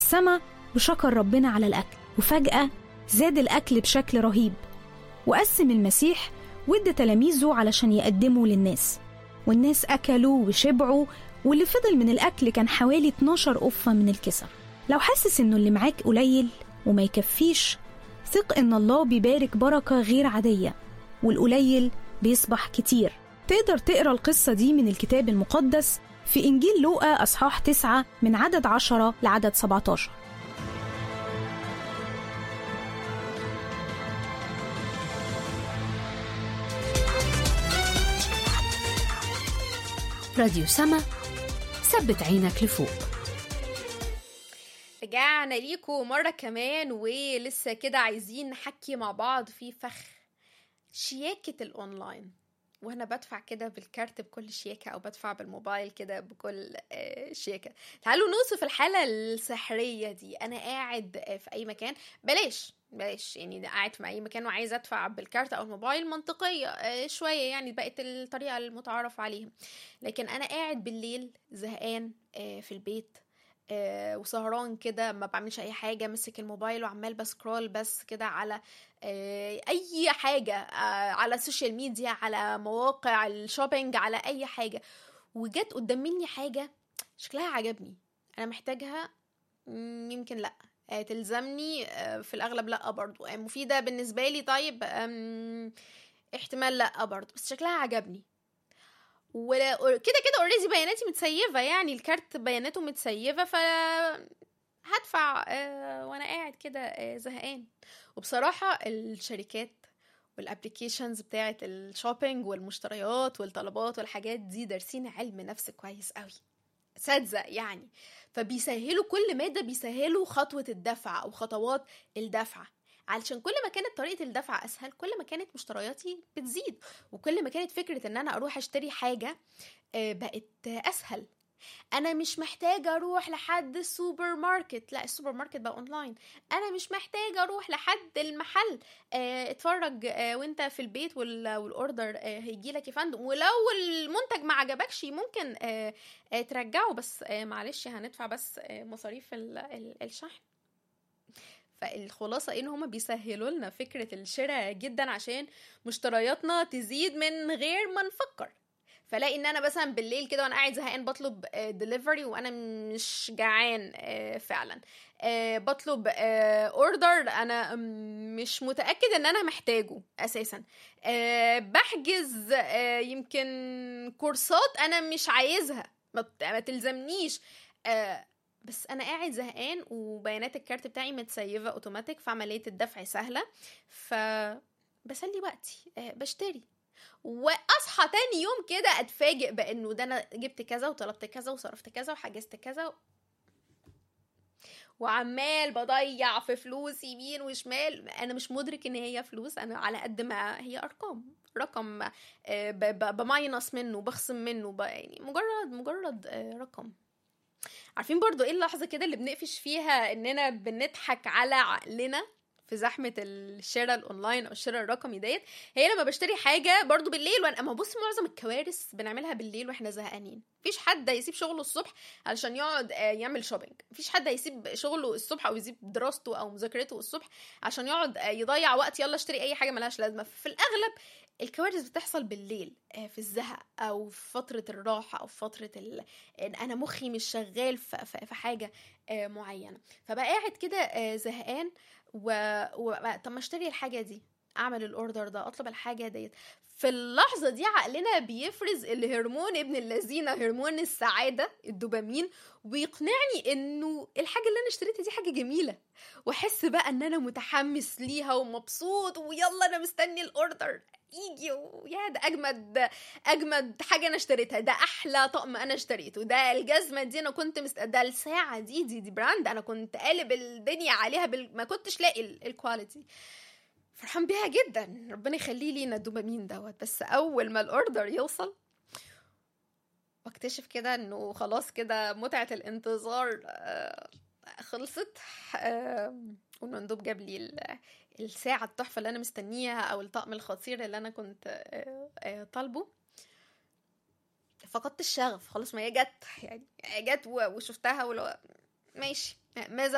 سما وشكر ربنا على الأكل وفجأة زاد الأكل بشكل رهيب وقسم المسيح وادى تلاميذه علشان يقدموا للناس والناس أكلوا وشبعوا واللي فضل من الأكل كان حوالي 12 قفة من الكسر لو حاسس إنه اللي معاك قليل وما يكفيش ثق إن الله بيبارك بركة غير عادية والقليل بيصبح كتير تقدر تقرأ القصة دي من الكتاب المقدس في إنجيل لوقا أصحاح 9 من عدد 10 لعدد 17 راديو سما ثبت عينك لفوق رجعنا ليكم مرة كمان ولسه كده عايزين نحكي مع بعض في فخ شياكة الأونلاين وانا بدفع كده بالكارت بكل شياكة او بدفع بالموبايل كده بكل آه، شياكة تعالوا نوصف الحالة السحرية دي انا قاعد آه، في اي مكان بلاش بلاش يعني ده قاعد في اي مكان وعايز ادفع بالكارت او الموبايل منطقية آه، شوية يعني بقت الطريقة المتعارف عليها لكن انا قاعد بالليل زهقان آه، في البيت آه، وسهران كده ما بعملش اي حاجه ماسك الموبايل وعمال بسكرول بس كده على آه، اي حاجه آه، على السوشيال ميديا على مواقع الشوبينج على اي حاجه وجت قدام مني حاجه شكلها عجبني انا محتاجها مم، يمكن لا آه، تلزمني آه، في الاغلب لا برضو آه، مفيده بالنسبه لي طيب آم، احتمال لا برضو بس شكلها عجبني وكده كده اوريدي بياناتي متسيفه يعني الكارت بياناته متسيفه ف هدفع آه، وانا قاعد كده آه، زهقان وبصراحه الشركات والابلكيشنز بتاعه الشوبينج والمشتريات والطلبات والحاجات دي دارسين علم نفس كويس قوي اساتذه يعني فبيسهلوا كل ماده بيسهلوا خطوه الدفع او خطوات الدفع علشان كل ما كانت طريقه الدفع اسهل كل ما كانت مشترياتي بتزيد وكل ما كانت فكره ان انا اروح اشتري حاجه آه، بقت اسهل انا مش محتاجه اروح لحد السوبر ماركت لا السوبر ماركت بقى اونلاين انا مش محتاجه اروح لحد المحل آه، اتفرج آه، وانت في البيت وال- والاوردر آه، هيجي لك يا فندم ولو المنتج ما عجبكش ممكن آه، آه، ترجعه بس آه، معلش هندفع بس آه، مصاريف ال- ال- الشحن فالخلاصه ان هما بيسهلوا لنا فكره الشراء جدا عشان مشترياتنا تزيد من غير ما نفكر فلاقي ان انا مثلا بالليل كده وانا قاعد زهقان بطلب دليفري وانا مش جعان آه، فعلا آه، بطلب اوردر انا م- مش متاكد ان انا محتاجه اساسا آه، بحجز آه، يمكن كورسات انا مش عايزها ما ت- ما تلزمنيش آه، بس انا قاعد زهقان وبيانات الكارت بتاعي متسيفه اوتوماتيك فعمليه الدفع سهله ف بسلي وقتي آه، بشتري واصحى تاني يوم كده اتفاجئ بانه ده انا جبت كذا وطلبت كذا وصرفت كذا وحجزت كذا وعمال بضيع في فلوس يمين وشمال انا مش مدرك ان هي فلوس انا على قد ما هي ارقام رقم آه، ب- ب- بماينص منه بخصم منه ب- يعني مجرد مجرد آه، رقم عارفين برضو ايه اللحظة كده اللي بنقفش فيها اننا بنضحك على عقلنا في زحمة الشراء الاونلاين او الشراء الرقمي ديت هي لما بشتري حاجة برضو بالليل وانا اما بص معظم الكوارث بنعملها بالليل واحنا زهقانين مفيش حد هيسيب شغله الصبح علشان يقعد آه، يعمل شوبينج مفيش حد هيسيب شغله الصبح او يسيب دراسته او مذاكرته الصبح عشان يقعد آه، يضيع وقت يلا اشتري اي حاجة ملهاش لازمة في الاغلب الكوارث بتحصل بالليل آه، في الزهق او في فترة الراحة او في فترة ال... إن انا مخي مش شغال في, في في حاجه آه، معينه فبقى قاعد كده آه، زهقان و... و... طب ما اشتري الحاجه دي اعمل الاوردر ده اطلب الحاجه ديت في اللحظه دي عقلنا بيفرز الهرمون ابن اللذينه هرمون السعاده الدوبامين ويقنعني انه الحاجه اللي انا اشتريتها دي حاجه جميله واحس بقى ان انا متحمس ليها ومبسوط ويلا انا مستني الاوردر يجي ويا ده اجمد اجمد حاجه انا اشتريتها ده احلى طقم انا اشتريته ده الجزمه دي انا كنت مست... ده الساعه دي دي دي براند انا كنت قالب الدنيا عليها بال... ما كنتش لاقي ال- الكواليتي فرحان بيها جدا ربنا يخليه لينا الدوبامين دوت بس اول ما الاوردر يوصل واكتشف كده انه خلاص كده متعه الانتظار آه، خلصت آه، والمندوب جاب لي ال- الساعة التحفة اللي أنا مستنيها أو الطقم الخطير اللي أنا كنت آه، آه، طالبه فقدت الشغف خلاص ما هي جت يعني هي جت و- وشفتها ولو ماشي ماذا